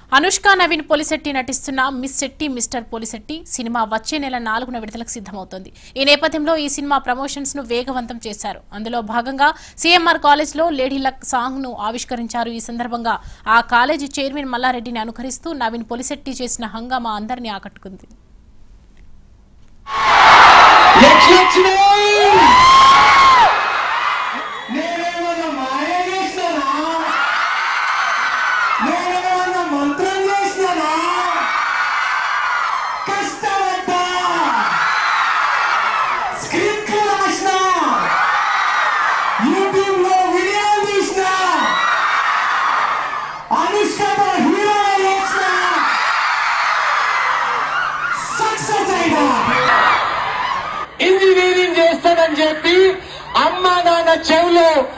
అనుష్క నవీన్ పోలిశెట్టి నటిస్తున్న miss Shetty mister Polishetty cinema వచ్చే నెల నాలుగున విడుదలకు సిద్ధమవుతోంది ఈ నేపథ్యంలో ఈ సినిమా ప్రమోషన్స్ ను వేగవంతం చేశారు అందులో భాగంగా సీఎంఆర్ కాలేజ్ లో లేడీ లక్ సాంగ్ ను ఆవిష్కరించారు ఈ సందర్భంగా ఆ కాలేజీ చైర్మన్ మల్లారెడ్డిని అనుకరిస్తూ నవీన్ పోలిశెట్టి చేసిన హంగామా అందరినీ ఆకట్టుకుంది లక్ష్మీ నేనేమన్నా మాయ చేసినానా నేనేమన్నా మంత్రం చేసినానా కష్టపడ్డా స్క్రిప్ట్ రాసిన యూట్యూబ్ లో వీడియోలు తీసిన అనుష్కతో హీరో చేసిన సక్సెస్ అయినా ఇంజనీరింగ్ చేస్తానని చెప్పి అమ్మ నాన్న చెవులో